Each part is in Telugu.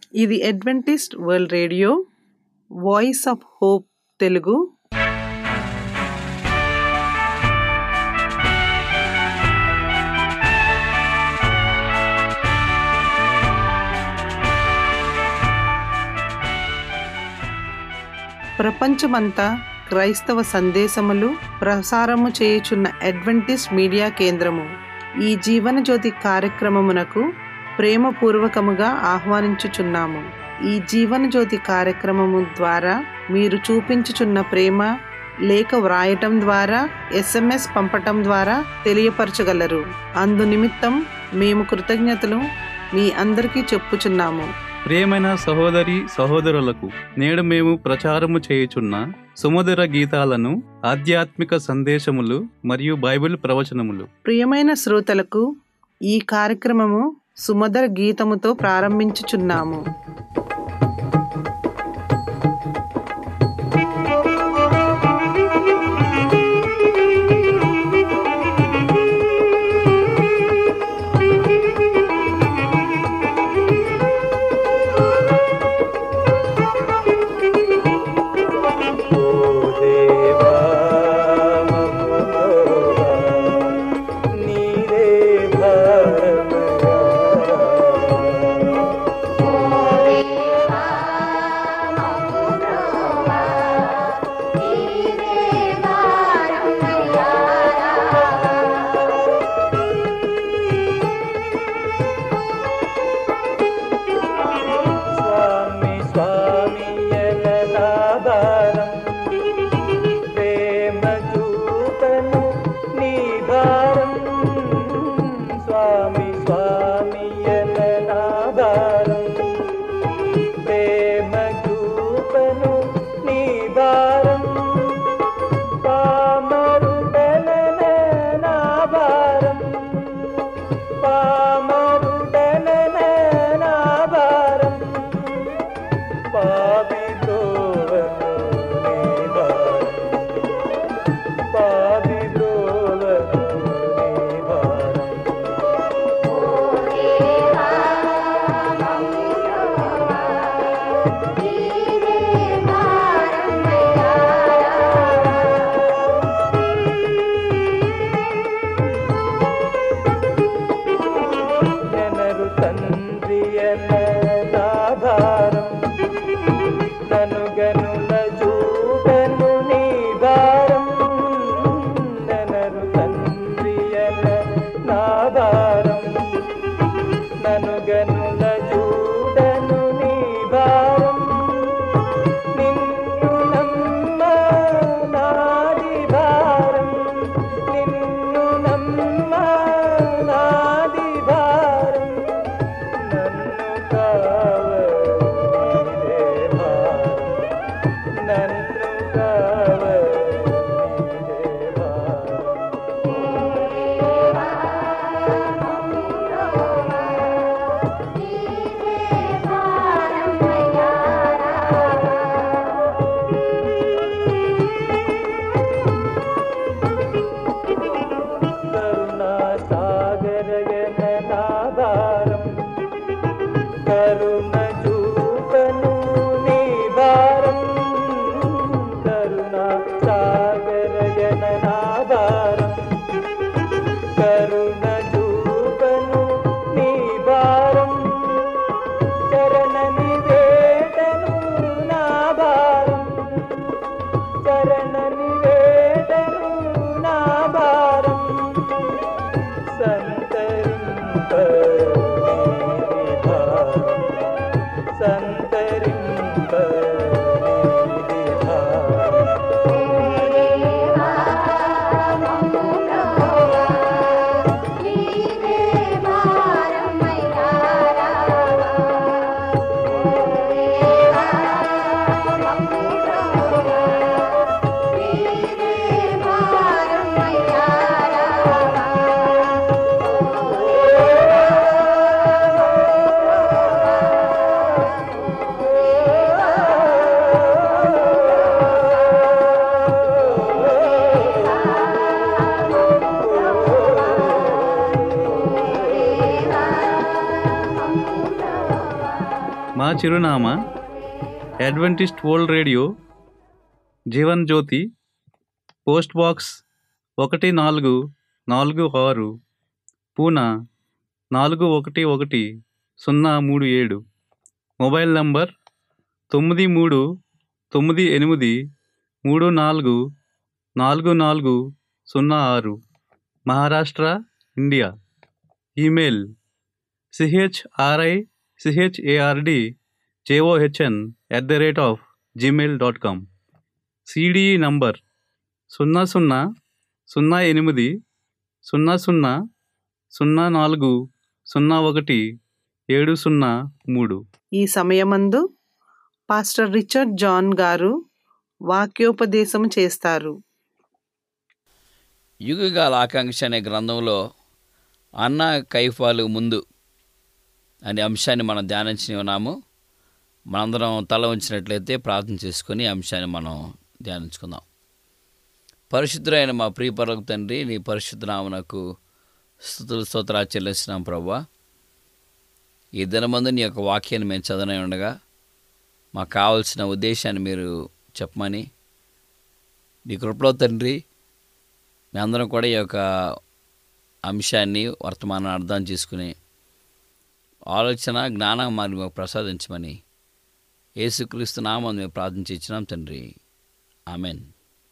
ఇది Adventist world radio voice of hope Telugu ప్రపంచమంతా క్రైస్తవ సందేశములు ప్రసారము చేయుచున్న అడ్వెంటిస్ట్ మీడియా కేంద్రము ఈ జీవన జ్యోతి కార్యక్రమమునకు ప్రేమపూర్వకముగా ఆహ్వానించుచున్నాము ఈ జీవన జ్యోతి కార్యక్రమము ద్వారా మీరు చూపించుచున్న ప్రేమ లేఖ వ్రాయటం ద్వారా ఎస్ఎంఎస్ పంపటం ద్వారా తెలియపరచగలరు అందు నిమిత్తం మేము కృతజ్ఞతలు మీ అందరికీ చెప్పుచున్నాము ప్రియమైన సహోదరి సహోదరులకు నేడు మేము ప్రచారము చేయుచున్న సుమధుర గీతాలను ఆధ్యాత్మిక సందేశములు మరియు బైబిల్ ప్రవచనములు ప్రియమైన శ్రోతలకు ఈ కార్యక్రమము సుమధుర గీతముతో ప్రారంభించుచున్నాము దేవా మమ్ములోవా నీరే భారమయా స్వామి స్వామి ఎలనాదారం ప్రేమ చూపను నీ భారం స్వామి స్వామి ఎలనాదారం ప్రేమ చూపను నీ భారం పామరుడననే నా భారం పామరుడననే నా భారం పాపిదోవను నీ భారం పాపిదోవను నీ భారం నెనరు తండ్రియన నా భారం నను గనుల చూడను నీ భారం నెనరు తండ్రియన నా భారం నను గనుల చూడను నీ భారం నిన్ను నమ్మ నాది భారం నిన్ను నమ్మ నాది భారం నన్ను కావలిదే భారం నన్ను కావలిదే భారం కరుణా సాగరగన నాదారం కరుణామయుడ మా చిరునామా Adventist world radio Jeevan Jyothi post box ఒకటి నాలుగు నాలుగు ఆరు పూనా నాలుగు ఒకటి ఒకటి సున్నా మూడు ఏడు మొబైల్ నంబర్ తొమ్మిది మూడు తొమ్మిది ఎనిమిది మూడు నాలుగు నాలుగు నాలుగు సున్నా ఆరు Maharashtra India email C H R I C H A R D J O H N at the rate of Gmail dot com C D E number సున్నా సున్నా సున్నా ఎనిమిది సున్నా సున్నా సున్నా నాలుగు సున్నా ఒకటి ఏడు సున్నా మూడు ఈ సమయమందు పాస్టర్ రిచర్డ్ జాన్ గారు వాక్యోపదేశం చేస్తారు యుగగాల ఆకాంక్ష అనే గ్రంథంలో అన్న కైఫాలు ముందు అనే అంశాన్ని మనం ధ్యానించి ఉన్నాము మనందరం తల ఉంచినట్లయితే ప్రార్థన చేసుకొని ఈ అంశాన్ని మనం ధ్యానించుకుందాం పరిశుద్ధులైన మా ప్రియపరకు తండ్రి నీ పరిశుద్ధ నామనకు స్థుతులు స్తోత్రాలు చెల్లిస్తున్నాం ప్రభా ఈ దినమందు నీ యొక్క వాక్యాన్ని మేము చదవనే ఉండగా మాకు కావలసిన ఉద్దేశాన్ని మీరు చెప్పమని నీ కృపలో తండ్రి మేమందరం కూడా ఈ యొక్క అంశాన్ని వర్తమానం అర్థం చేసుకుని ఆలోచన జ్ఞానం మరి మాకు ప్రసాదించమని యేసుక్రీస్తు నామం మేము ప్రార్థించి ఇచ్చినాం తండ్రి ఆమెన్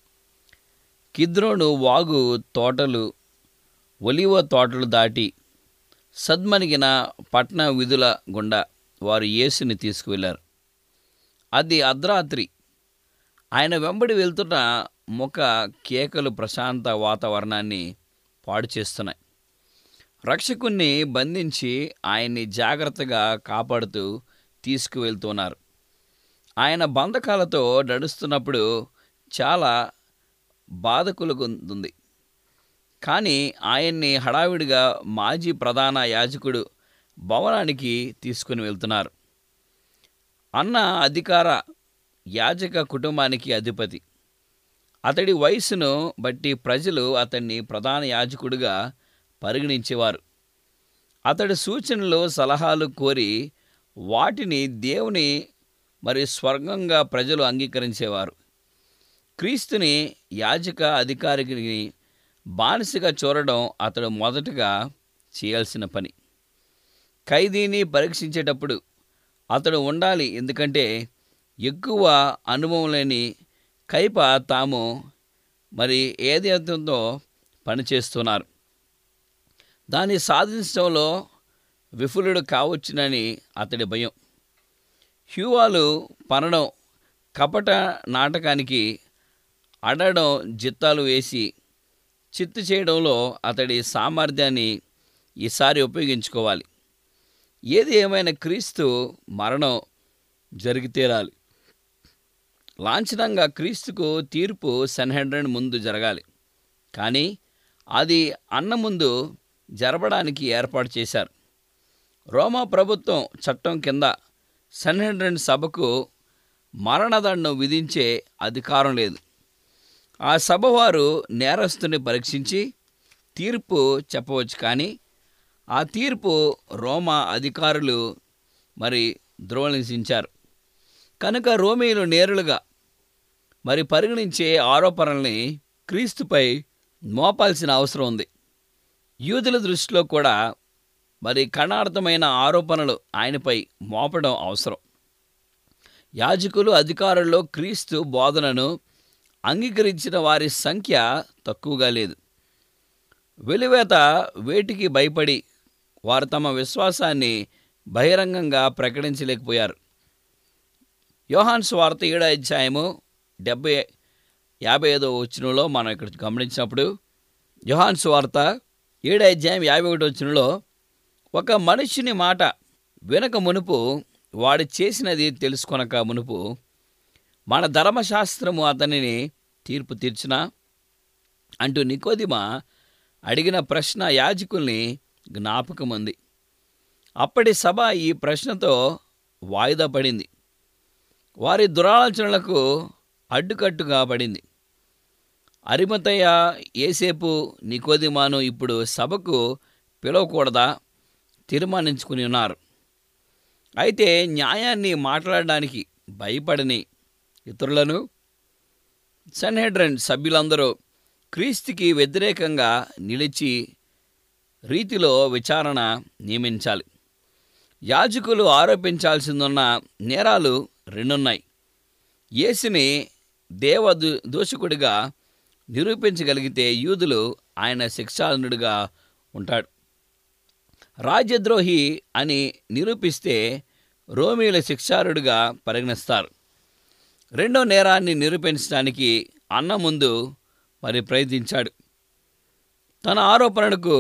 కిద్రోను వాగు తోటలు ఒలివ తోటలు దాటి సద్మనిగిన పట్న విధుల గుండా వారు యేసుని తీసుకువెళ్ళారు అది అర్ధరాత్రి ఆయన వెంబడి వెళ్తున్న ముఖ కేకలు ప్రశాంత వాతావరణాన్ని పాడు చేస్తున్నాయి రక్షకుణ్ణి బంధించి ఆయన్ని జాగ్రత్తగా కాపాడుతూ తీసుకువెళ్తున్నారు ఆయన బంధకాలతో నడుస్తున్నప్పుడు చాలా బాధకులుగుంది కానీ ఆయన్ని హడావిడిగా మాజీ ప్రధాన యాజకుడు భవనానికి తీసుకుని వెళ్తున్నారు అన్న అధికార యాజక కుటుంబానికి అధిపతి అతడి వయసును బట్టి ప్రజలు అతన్ని ప్రధాన యాజకుడిగా పరిగణించేవారు అతడి సూచనలు సలహాలు కోరి వాటిని దేవుని మరి స్వర్గంగా ప్రజలు అంగీకరించేవారు క్రీస్తుని యాజక అధికారికి బానిసగా చూడడం అతడు మొదటగా చేయాల్సిన పని ఖైదీని పరీక్షించేటప్పుడు అతడు ఉండాలి ఎందుకంటే ఎక్కువ అనుభవం లేని కైప తాము మరి ఏదైతుందో పనిచేస్తున్నారు దాన్ని సాధించడంలో విఫలుడు కావచ్చునని అతడి భయం హ్యూవాలు పనడం కపట నాటకానికి అడడం జిత్తాలు వేసి చిత్తు చేయడంలో అతడి సామర్థ్యాన్ని ఈసారి ఉపయోగించుకోవాలి ఏది ఏమైనా క్రీస్తు మరణం జరిగితేరాలి లాంఛనంగా క్రీస్తుకు తీర్పు సెన్హెడ్రన్ ముందు జరగాలి కానీ అది అన్న ముందు జరపడానికి ఏర్పాటు చేశారు రోమా ప్రభుత్వం చట్టం కింద సెన్హెడ్రన్ సభకు మరణదండం విధించే అధికారం లేదు ఆ సభ వారు నేరస్తుని పరీక్షించి తీర్పు చెప్పవచ్చు కానీ ఆ తీర్పు రోమా అధికారులు మరి ధ్రువనించారు కనుక రోమీలు నేరులుగా మరి పరిగణించే ఆరోపణల్ని క్రీస్తుపై మోపాల్సిన అవసరం ఉంది యూదుల దృష్టిలో కూడా మరి కణార్థమైన ఆరోపణలు ఆయనపై మోపడం అవసరం యాజకులు అధికారుల్లో క్రీస్తు బోధనను అంగీకరించిన వారి సంఖ్య తక్కువగా లేదు వెలివేత వేటికి భయపడి వారు తమ విశ్వాసాన్ని బహిరంగంగా ప్రకటించలేకపోయారు యోహాన్ స్వార్థ ఏడో అధ్యాయము డెబ్బై యాభై ఐదో వచ్చినలో మనం ఇక్కడ గమనించినప్పుడు యోహాన్ స్వార్థ ఏడో అధ్యాయం యాభై ఒకటి వచ్చినలో ఒక మనుషుని మాట వినక మునుపు వాడు చేసినది తెలుసుకొనక మునుపు మన ధర్మశాస్త్రము అతనిని తీర్పు తీర్చినా అంటూ నికోదిమ అడిగిన ప్రశ్న యాజకుల్ని జ్ఞాపకముంది అప్పటి సభ ఈ ప్రశ్నతో వాయిదా పడింది వారి దురాలోచనలకు అడ్డుకట్టుగా పడింది అరిమతయ్య ఏసేపు నికోదిమాను ఇప్పుడు సభకు పిలవకూడదా తీర్మానించుకుని ఉన్నారు అయితే న్యాయాన్ని మాట్లాడడానికి భయపడని ఇతరులను సన్హెడ్రన్ సభ్యులందరూ క్రీస్తుకి వ్యతిరేకంగా నిలిచి రీతిలో విచారణ నియమించాలి యాజకులు ఆరోపించాల్సిందున్న నేరాలు రెండున్నాయి యేసుని దేవ దు- దూషకుడిగా నిరూపించగలిగితే యూదులు ఆయన శిక్షానుడిగా ఉంటాడు రాజ్యద్రోహి అని నిరూపిస్తే రోమీల శిక్షారుడిగా పరిగణిస్తారు రెండో నేరాన్ని నిరూపించడానికి అన్న ముందు మరి ప్రయత్నించాడు తన ఆరోపణకు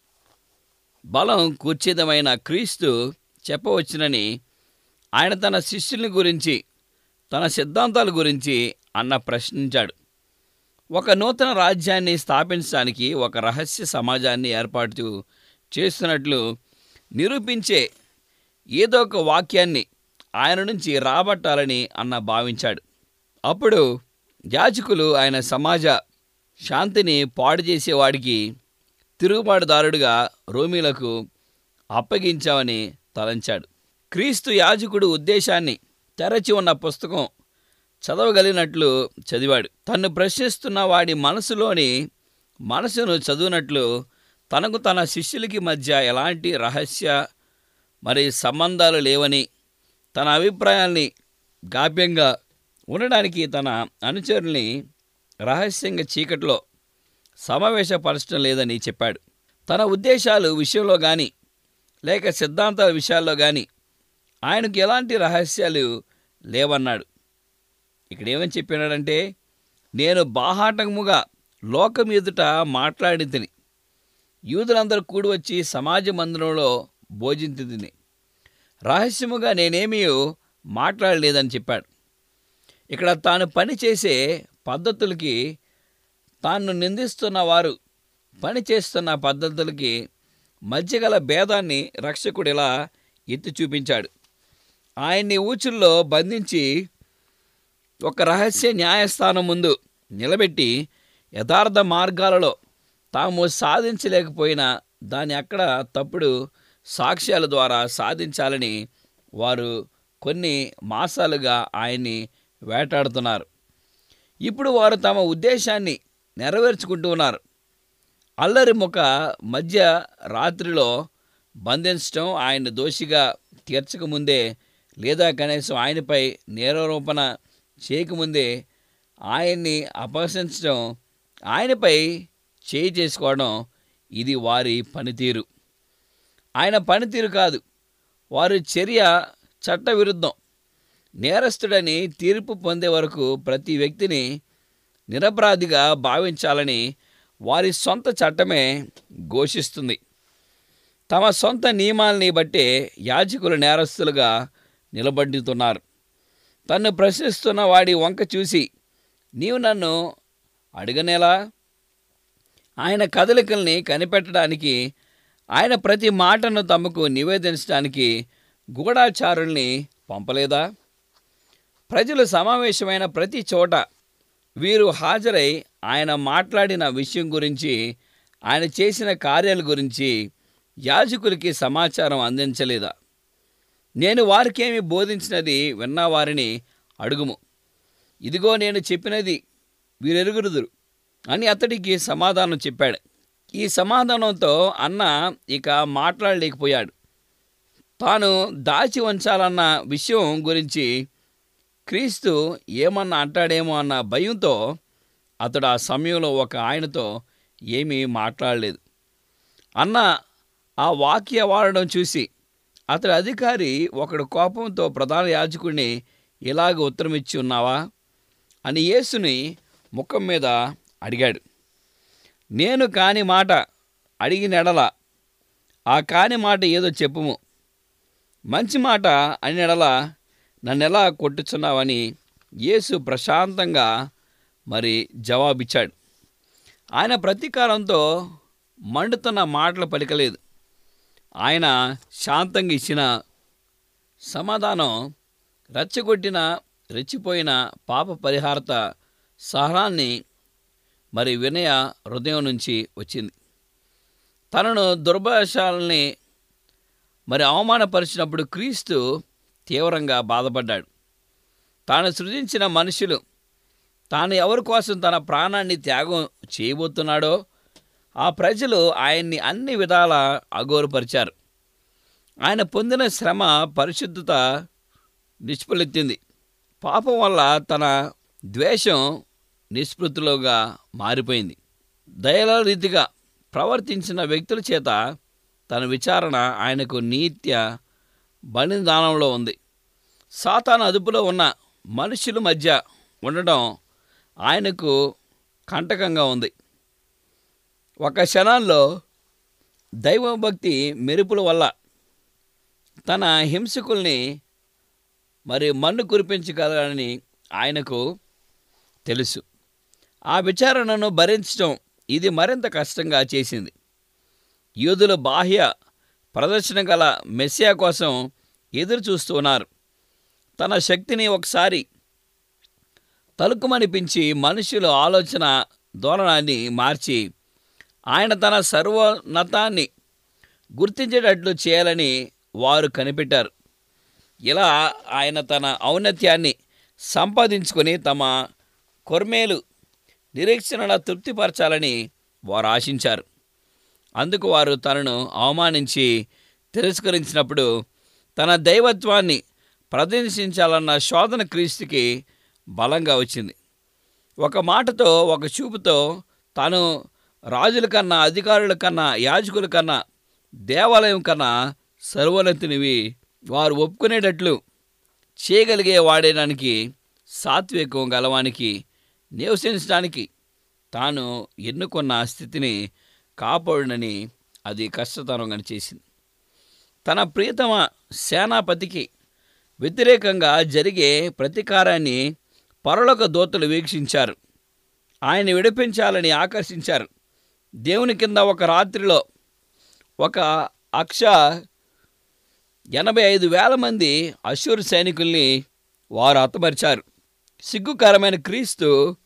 బలం కూర్చితమైన క్రీస్తు చెప్పవచ్చునని ఆయన తన శిష్యుల్ని గురించి తన సిద్ధాంతాల గురించి అన్న ప్రశ్నించాడు ఒక నూతన రాజ్యాన్ని స్థాపించడానికి ఒక రహస్య సమాజాన్ని ఏర్పాటు చేస్తున్నట్లు నిరూపించే ఏదో ఒక వాక్యాన్ని ఆయన నుంచి రాబట్టాలని అన్న భావించాడు అప్పుడు యాజకులు ఆయన సమాజ శాంతిని పాడు చేసేవాడికి తిరుగుబాటుదారుడిగా రోమీలకు అప్పగించామని తలంచాడు క్రీస్తు యాజకుడు ఉద్దేశాన్ని తెరచి ఉన్న పుస్తకం చదవగలిగినట్లు చదివాడు తన్ను ప్రశ్నిస్తున్న వాడి మనసులోని మనసును చదివినట్లు తనకు తన శిష్యులకి మధ్య ఎలాంటి రహస్య మరి సంబంధాలు లేవని తన అభిప్రాయాల్ని గాప్యంగా ఉండడానికి తన అనుచరుల్ని రహస్యంగా చీకట్లో సమావేశపరచడం లేదని చెప్పాడు తన ఉద్దేశాలు విషయంలో కానీ లేక సిద్ధాంతాల విషయాల్లో కానీ ఆయనకు ఎలాంటి రహస్యాలు లేవన్నాడు ఇక్కడ ఏమని చెప్పినాడంటే నేను బాహాటముగా లోకం ఎదుట మాట్లాడి తిని యూదులందరూ కూడి వచ్చి సమాజ మందిరంలో భోజించి తిని రహస్యముగా నేనేమీ మాట్లాడలేదని చెప్పాడు ఇక్కడ తాను పని చేసే పద్ధతులకి తాను నిందిస్తున్న వారు పని చేస్తున్న పద్ధతులకి మధ్యగల భేదాన్ని రక్షకుడు ఇలా ఎత్తి చూపించాడు ఆయన్ని ఊచుల్లో బంధించి ఒక రహస్య న్యాయస్థానం ముందు నిలబెట్టి యథార్థ మార్గాలలో తాము సాధించలేకపోయినా దాని అక్కడ తప్పుడు సాక్ష్యాల ద్వారా సాధించాలని వారు కొన్ని మాసాలుగా ఆయన్ని వేటాడుతున్నారు ఇప్పుడు వారు తమ ఉద్దేశాన్ని నెరవేర్చుకుంటూ ఉన్నారు అల్లరి ముఖ మధ్య రాత్రిలో బంధించడం ఆయన దోషిగా తీర్చకముందే లేదా కనీసం ఆయనపై నేరారోపణ చేయకముందే ఆయన్ని అపహసించడం ఆయనపై చేయి చేసుకోవడం ఇది వారి పనితీరు ఆయన పనితీరు కాదు వారి చర్య చట్టవిరుద్ధం నేరస్తుడని తీర్పు పొందే వరకు ప్రతి వ్యక్తిని నిరపరాధిగా భావించాలని వారి సొంత చట్టమే ఘోషిస్తుంది తమ సొంత నియమాల్ని బట్టే యాజకులు నేరస్తులుగా నిలబడుతున్నారు తన్ను ప్రశ్నిస్తున్న వాడి వంక చూసి నీవు నన్ను అడగనేలా ఆయన కదలికల్ని కనిపెట్టడానికి ఆయన ప్రతి మాటను తమకు నివేదించడానికి గూఢాచారుల్ని పంపలేదా ప్రజలు సమావేశమైన ప్రతి చోట వీరు హాజరై ఆయన మాట్లాడిన విషయం గురించి ఆయన చేసిన కార్యాల గురించి యాజకులకి సమాచారం అందించలేదా నేను వారికేమి బోధించినది విన్నవారిని అడుగుము ఇదిగో నేను చెప్పినది వీరెరుగురుదురు అని అతడికి సమాధానం చెప్పాడు ఈ సమాధానంతో అన్న ఇక మాట్లాడలేకపోయాడు తాను దాచి ఉంచాలన్న విషయం గురించి క్రీస్తు ఏమన్నా అంటాడేమో అన్న భయంతో అతడు ఆ సమయంలో ఒక ఆయనతో ఏమీ మాట్లాడలేదు అన్న ఆ వాక్య వాడడం చూసి అతడి అధికారి ఒకడు కోపంతో ప్రధాన యాజకుడిని ఇలాగ ఉత్తరం ఇచ్చి ఉన్నావా అని యేసుని ముఖం మీద అడిగాడు నేను కాని మాట అడిగిన ఎడల ఆ కాని మాట ఏదో చెప్పుము మంచి మాట అని ఎడల నన్ను ఎలా కొట్టుచున్నావని యేసు ప్రశాంతంగా మరి జవాబిచ్చాడు ఆయన ప్రతీకారంతో మండుతున్న మాటలు పలికలేదు ఆయన శాంతంగా ఇచ్చిన సమాధానం రెచ్చగొట్టిన రెచ్చిపోయిన పాప పరిహారత సహనాన్ని మరి వినయ హృదయం నుంచి వచ్చింది తనను దుర్భాషాలని మరి అవమానపరిచినప్పుడు క్రీస్తు తీవ్రంగా బాధపడ్డాడు తాను సృజించిన మనుషులు తాను ఎవరి కోసం తన ప్రాణాన్ని త్యాగం చేయబోతున్నాడో ఆ ప్రజలు ఆయన్ని అన్ని విధాల అగౌరపరిచారు ఆయన పొందిన శ్రమ పరిశుద్ధత నిష్పలెత్తింది పాపం వల్ల తన ద్వేషం నిస్పృతిలోగా మారిపోయింది దయల రీతిగా ప్రవర్తించిన వ్యక్తుల చేత తన విచారణ ఆయనకు నీత్య బలిదానంలో ఉంది సాతాను అదుపులో ఉన్న మనుషుల మధ్య ఉండడం ఆయనకు కంటకంగా ఉంది ఒక క్షణాల్లో దైవభక్తి మెరుపుల వల్ల తన హింసకుల్ని మరి మన్ను కురిపించగలరని ఆయనకు తెలుసు ఆ విచారణను భరించడం ఇది మరింత కష్టంగా చేసింది యూదుల బాహ్య ప్రదర్శన గల మెస్సియా కోసం ఎదురు చూస్తూ ఉన్నారు తన శక్తిని ఒకసారి తలుకుమనిపించి మనుషుల ఆలోచన ధోరణాన్ని మార్చి ఆయన తన సర్వోన్నతాన్ని గుర్తించేటట్లు చేయాలని వారు కనిపెట్టారు ఇలా ఆయన తన ఔన్నత్యాన్ని సంపాదించుకొని తమ కొర్మేలు నిరీక్షణ తృప్తిపరచాలని వారు ఆశించారు అందుకు వారు తనను అవమానించి తిరస్కరించినప్పుడు తన దైవత్వాన్ని ప్రదర్శించాలన్న శోధన క్రీస్తుకి బలంగా వచ్చింది ఒక మాటతో ఒక చూపుతో తాను రాజుల కన్నా అధికారుల కన్నా యాజకుల కన్నా దేవాలయం కన్నా సర్వోన్నతినివి వారు ఒప్పుకునేటట్లు చేయగలిగే వాడేదానికి సాత్వికం గలవానికి నివసించడానికి తాను ఎన్నుకున్న స్థితిని కాపాడునని అది కష్టతరంగా చేసింది తన ప్రియతమ సేనాపతికి వ్యతిరేకంగా జరిగే ప్రతీకారాన్ని పరలోక దూతలు వీక్షించారు ఆయన విడిపించాలని ఆకర్షించారు దేవుని కింద ఒక రాత్రిలో ఒక అక్ష ఎనభై ఐదు వేల మంది అశూర్ సైనికుల్ని వారు హతమరిచారు సిగ్గుకరమైన క్రీస్తు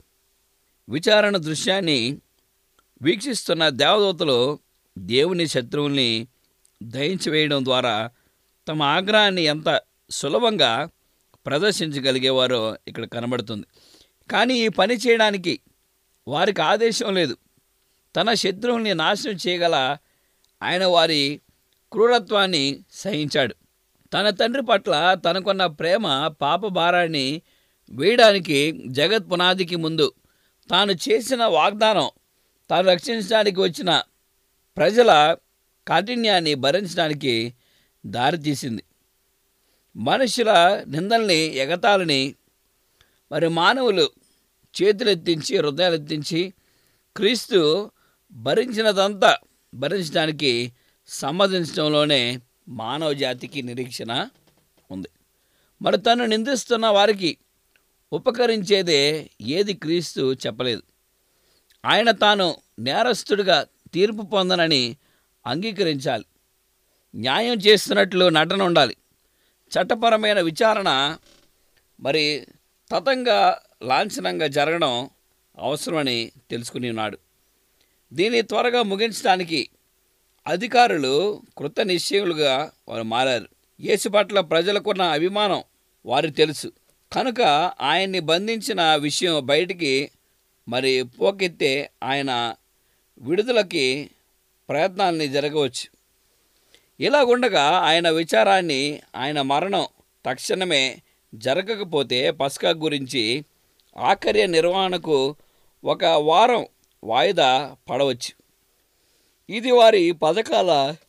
విచారణ దృశ్యాన్ని వీక్షిస్తున్న దేవదూతలు దేవుని శత్రువుల్ని దయించివేయడం ద్వారా తమ ఆగ్రహాన్ని ఎంత సులభంగా ప్రదర్శించగలిగేవారో ఇక్కడ కనబడుతుంది కానీ ఈ పని చేయడానికి వారికి ఆదేశం లేదు తన శత్రువుల్ని నాశనం చేయగల ఆయన వారి క్రూరత్వాన్ని సహించాడు తన తండ్రి పట్ల తనకున్న ప్రేమ పాప భారాన్ని వేయడానికి జగత్ పునాదికి ముందు తాను చేసిన వాగ్దానం తాను రక్షించడానికి వచ్చిన ప్రజల కాఠిన్యాన్ని భరించడానికి దారితీసింది మనుషుల నిందల్ని ఎగతాలని మరి మానవులు చేతులెత్తించి హృదయాలెత్తించి క్రీస్తు భరించినదంతా భరించడానికి సమ్మతించడంలోనే మానవ జాతికి నిరీక్షణ ఉంది మరి తను నిందిస్తున్న వారికి ఉపకరించేదే ఏది క్రీస్తు చెప్పలేదు ఆయన తాను నేరస్తుడిగా తీర్పు పొందనని అంగీకరించాలి న్యాయం చేస్తున్నట్లు నటన ఉండాలి చట్టపరమైన విచారణ మరి తతంగా లాంఛనంగా జరగడం అవసరమని తెలుసుకుని ఉన్నాడు దీన్ని త్వరగా ముగించడానికి అధికారులు కృత నిశ్చయులుగా వారు మారారు యేసు పట్ల ప్రజలకున్న అభిమానం వారికి తెలుసు కనుక ఆయన్ని బంధించిన విషయం బయటికి మరి పోకెత్తే ఆయన విడుదలకి ప్రయత్నాల్ని జరగవచ్చు ఇలాగుండగా ఆయన విచారాన్ని ఆయన మరణం తక్షణమే జరగకపోతే పస్కా గురించి ఆఖర్య నిర్వహణకు ఒక వారం వాయిదా పడవచ్చు ఇది వారి పథకాల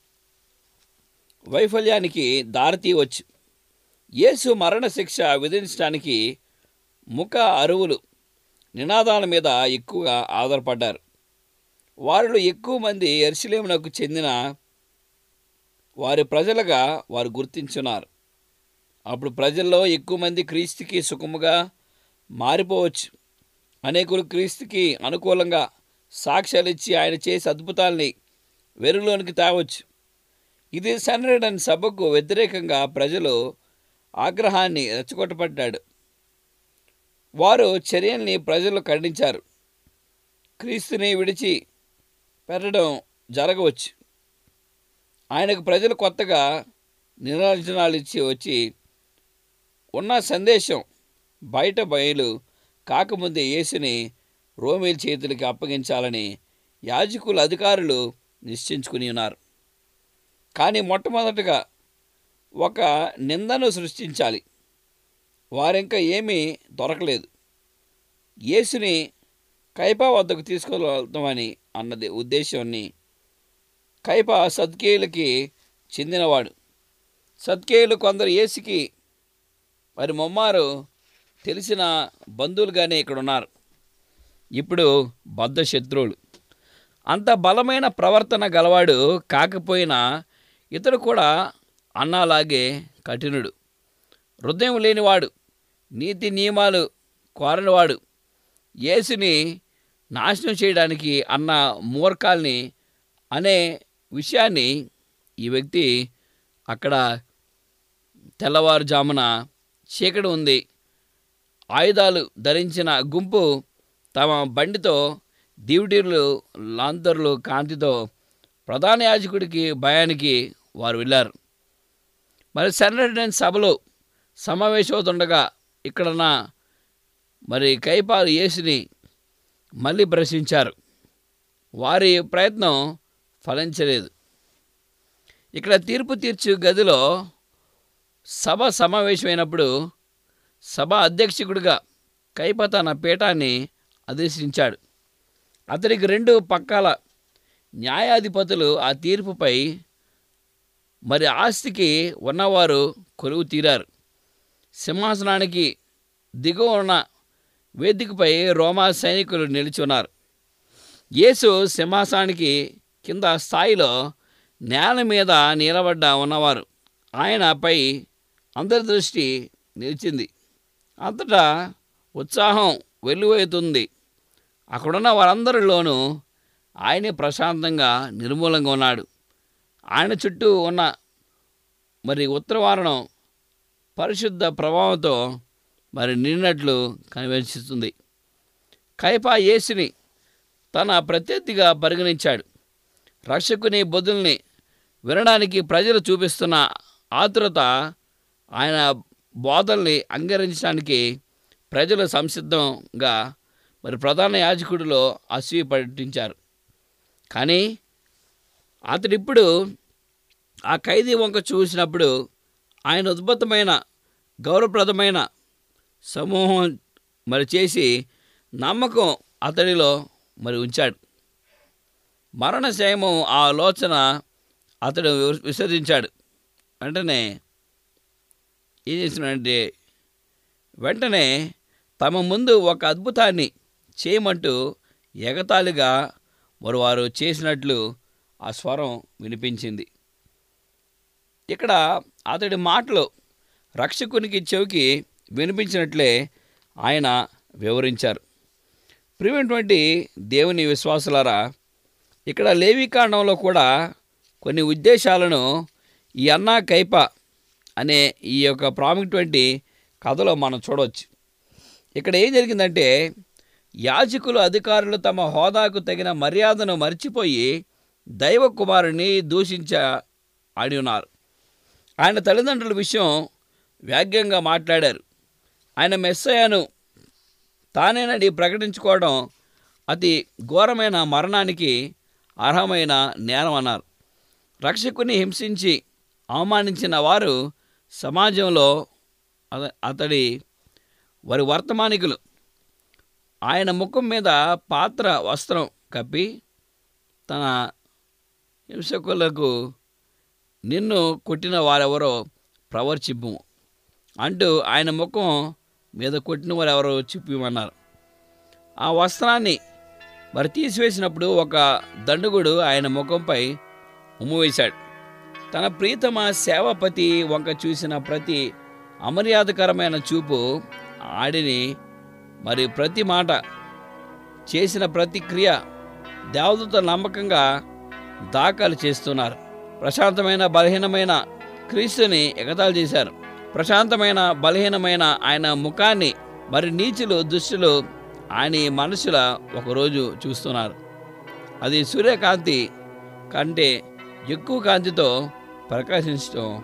వైఫల్యానికి దారితీయవచ్చు యేసు మరణశిక్ష విధించడానికి ముఖ అరువులు నినాదాల మీద ఎక్కువగా ఆధారపడ్డారు వారిలో ఎక్కువ మంది ఎర్సిలేమునకు చెందిన వారి ప్రజలుగా వారు గుర్తించున్నారు అప్పుడు ప్రజల్లో ఎక్కువ మంది క్రీస్తుకి సుఖముగా మారిపోవచ్చు అనేకులు క్రీస్తుకి అనుకూలంగా సాక్ష్యాలు ఇచ్చి ఆయన చేసే అద్భుతాల్ని వెరులోనికి తేవచ్చు ఇది సన్నిడన్ సభకు వ్యతిరేకంగా ప్రజలు ఆగ్రహాన్ని రెచ్చగొట్టబడ్డాడు వారు చర్యల్ని ప్రజలు ఖండించారు క్రీస్తుని విడిచి పెట్టడం జరగవచ్చు ఆయనకు ప్రజలు కొత్తగా నిర్వచనాలు ఇచ్చి వచ్చి ఉన్న సందేశం బయట బయలు కాకముందే యేసుని రోమేల్ చేతులకి అప్పగించాలని యాజకుల అధికారులు నిశ్చయించుకుని ఉన్నారు కానీ మొట్టమొదటగా ఒక నిందను సృష్టించాలి వారింకా ఏమీ దొరకలేదు యేసుని కైపా వద్దకు తీసుకెళ్తామని అన్నది ఉద్దేశాన్ని కైపా సత్కేయులకి చెందినవాడు సత్కేయులు కొందరు యేసుకి మరి మొమ్మారు తెలిసిన బంధువులుగానే ఇక్కడ ఉన్నారు ఇప్పుడు బద్ధ శత్రువులు అంత బలమైన ప్రవర్తన గలవాడు కాకపోయినా ఇతడు కూడా అన్నలాగే కఠినుడు హృదయం లేనివాడు నీతి నియమాలు కోరనివాడు యేసుని నాశనం చేయడానికి అన్న మూర్ఖాల్ని అనే విషయాన్ని ఈ వ్యక్తి అక్కడ తెల్లవారుజామున చీకటి ఉంది ఆయుధాలు ధరించిన గుంపు తమ బండితో దివిటీర్లు లాంతర్లు కాంతితో ప్రధాన యాజకుడికి భయానికి వారు వెళ్ళారు మరి సెనరేటెన్ సభలో సమావేశమవుతుండగా ఇక్కడన్న మరి కైపాలు యేసుని మళ్ళీ ప్రశ్నించారు వారి ప్రయత్నం ఫలించలేదు ఇక్కడ తీర్పు తీర్చు గదిలో సభ సమావేశమైనప్పుడు సభ అధ్యక్షకుడిగా కైప తన పీఠాన్ని ఆదేశించాడు అతనికి రెండు పక్కల న్యాయాధిపతులు ఆ తీర్పుపై మరి ఆస్తికి ఉన్నవారు కొలువు తీరారు సింహాసనానికి దిగువ ఉన్న వేదికపై రోమా సైనికులు నిలిచున్నారు యేసు సింహాసనానికి కింద స్థాయిలో నేల మీద నిలబడ్డ ఉన్నవారు ఆయనపై అందరి దృష్టి నిలిచింది అంతటా ఉత్సాహం వెల్లువెత్తుంది అక్కడున్న వారందరిలోనూ ఆయనే ప్రశాంతంగా నిర్మూలంగా ఉన్నాడు ఆయన చుట్టూ ఉన్న మరి ఉత్తరవారణం పరిశుద్ధ ప్రభావంతో మరి నిన్నట్లు కనిపించుతుంది కైపా యేసుని తన ప్రత్యర్థిగా పరిగణించాడు రక్షకుని బదుల్ని వినడానికి ప్రజలు చూపిస్తున్న ఆతురత ఆయన బోధల్ని అంగీకరించడానికి ప్రజలు సంసిద్ధంగా మరి ప్రధాన యాజకుడిలో అసూయ పట్టించారు కానీ అతడిప్పుడు ఆ ఖైదీ వంక చూసినప్పుడు ఆయన అద్భుతమైన గౌరవప్రదమైన సమూహం మరి చేసి నమ్మకం అతడిలో మరి ఉంచాడు మరణశయమం ఆ ఆలోచన అతడు విస- విసర్జించాడు వెంటనే ఏం చేసినాడంటే వెంటనే తమ ముందు ఒక అద్భుతాన్ని చేయమంటూ ఎగతాళిగా మరి వారు చేసినట్లు ఆ స్వరం వినిపించింది ఇక్కడ అతడి మాటలు రక్షకునికి చెవికి వినిపించినట్లే ఆయన వివరించారు ప్రియమైనటువంటి దేవుని విశ్వాసులారా ఇక్కడ లేవీకాండంలో కూడా కొన్ని ఉద్దేశాలను ఈ అన్నా కైప అనే ఈ యొక్క ప్రాముఖ్యటువంటి కథలో మనం చూడవచ్చు ఇక్కడ ఏం జరిగిందంటే యాజకులు అధికారులు తమ హోదాకు తగిన మర్యాదను మర్చిపోయి దైవ కుమారుని దూషించ ఆడి ఉన్నారు ఆయన తల్లిదండ్రుల విషయం వ్యాగ్యంగా మాట్లాడారు ఆయన మెస్సయ్యను తానేనని ప్రకటించుకోవడం అతి ఘోరమైన మరణానికి అర్హమైన నేరం అన్నారు రక్షకుని హింసించి అవమానించిన వారు సమాజంలో అత- అతడి వారి వర్తమానికులు ఆయన ముఖం మీద పాత్ర వస్త్రం కప్పి తన హింసకులకు నిన్ను కొట్టిన వారెవరో ప్రవర్చింపు అంటూ ఆయన ముఖం మీద కొట్టిన వారెవరో చెప్పమన్నారు ఆ వస్త్రాన్ని మరి తీసివేసినప్పుడు ఒక దండుగుడు ఆయన ముఖంపై ఉమ్మివేశాడు తన ప్రీతమ సేవపతి వంక చూసిన ప్రతి అమర్యాదకరమైన చూపు ఆడిని మరి ప్రతి మాట చేసిన ప్రతి క్రియ దేవదూత నమ్మకంగా దాఖలు చేస్తున్నారు ప్రశాంతమైన బలహీనమైన క్రీస్తుని ఎగతాళి చేశారు ప్రశాంతమైన బలహీనమైన ఆయన ముఖాన్ని మరి నీచులు దుష్టులు ఆయన మనుషుల ఒకరోజు చూస్తున్నారు అది సూర్యకాంతి కంటే ఎక్కువ కాంతితో ప్రకాశించడం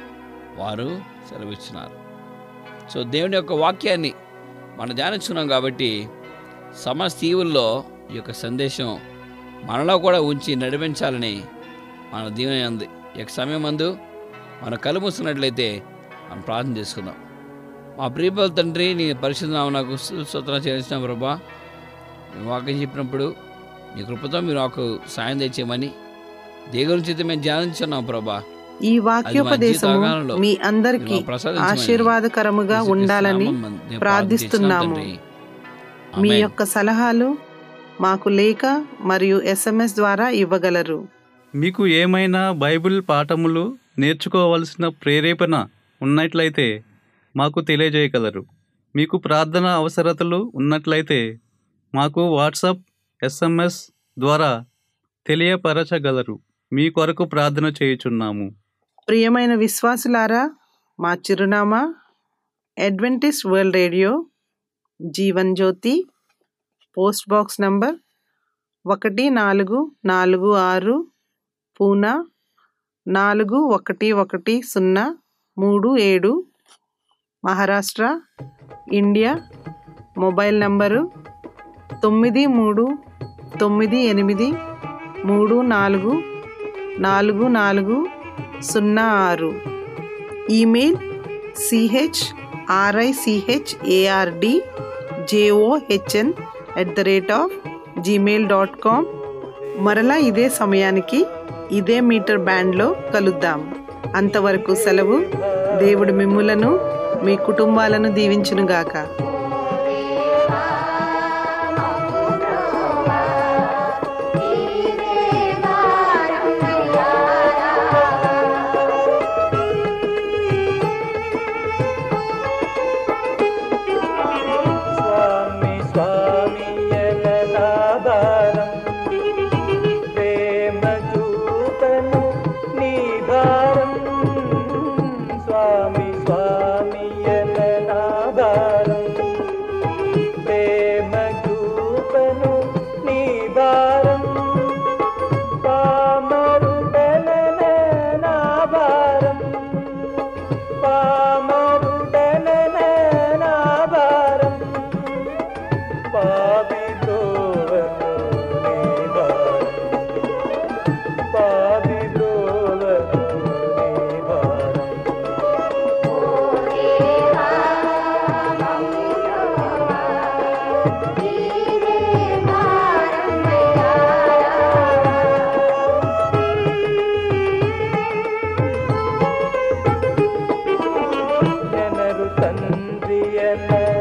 వారు సెలవిచ్చినారు సో దేవుని యొక్క వాక్యాన్ని మనం ధ్యానించుకున్నాం కాబట్టి సమస్త ఈవుల్లో ఈ యొక్క సందేశం మనలో కూడా ఉంచి నడిపించాలని మన దీవెన ఉంది ఈ యొక్క సమయం మందు మనం కళ్ళు మూసుకున్నట్లయితే మనం ప్రార్థన చేసుకుందాం మా ప్రియపల తండ్రి నీ పరిశుద్ధ నామం నాకు స్వతంత్రం చేసిన ప్రభా మేము వాక్యం చెప్పినప్పుడు నీ కృపతో మీరు నాకు సాయం తెచ్చేయమని దేని గురించి అయితే మేము ధ్యానించున్నాం ప్రభా ఈ వాక్యోపదేశము జీవితాగానంలో మీ అందరికీ మీరు ప్రసాదించమని ఆశీర్వాదకరముగా యేసుక్రీస్తు ఉండాలని నామం మందు నేను ప్రార్థిస్తున్నాము. ప్రార్థిస్తున్నాను తండ్రి. మీ ఆమేన్. యొక్క సలహాలు మాకు లేఖ మరియు ఎస్ఎంఎస్ ద్వారా ఇవ్వగలరు మీకు ఏమైనా బైబిల్ పాఠములు నేర్చుకోవలసిన ప్రేరేపణ ఉన్నట్లయితే మాకు తెలియజేయగలరు మీకు ప్రార్థన అవసరతలు ఉన్నట్లయితే మాకు వాట్సాప్ ఎస్ఎంఎస్ ద్వారా తెలియపరచగలరు మీ కొరకు ప్రార్థన చేయుచున్నాము ప్రియమైన విశ్వాసులారా మా చిరునామా Adventist world radio Jeevan Jyothi post box number ఒకటి నాలుగు నాలుగు ఆరు పూనా నాలుగు ఒకటి ఒకటి సున్నా మూడు ఏడు మహారాష్ట్ర ఇండియా మొబైల్ నంబరు తొమ్మిది మూడు తొమ్మిది ఎనిమిది మూడు నాలుగు నాలుగు నాలుగు సున్నా ఆరు email C H R I C H A R D J O H N at the rate of Gmail dot com మరలా ఇదే సమయానికి ఇదే మీటర్ బ్యాండ్లో కలుద్దాం అంతవరకు సెలవు దేవుడు మిమ్ములను మీ కుటుంబాలను దీవించునుగాక స్వామి స్వామి ఎననాదారం ప్రేమ చూపను నీ భారం స్వామి స్వామి ఎననాదారం ప్రేమ చూపను నీ భారం పామరుడననే నా భారం పామరుడననే నా భారం పాపిదోవను నీ భారం పాపిదోవను నీ భారం ಜನರು ತಂದೆಯನ್ನ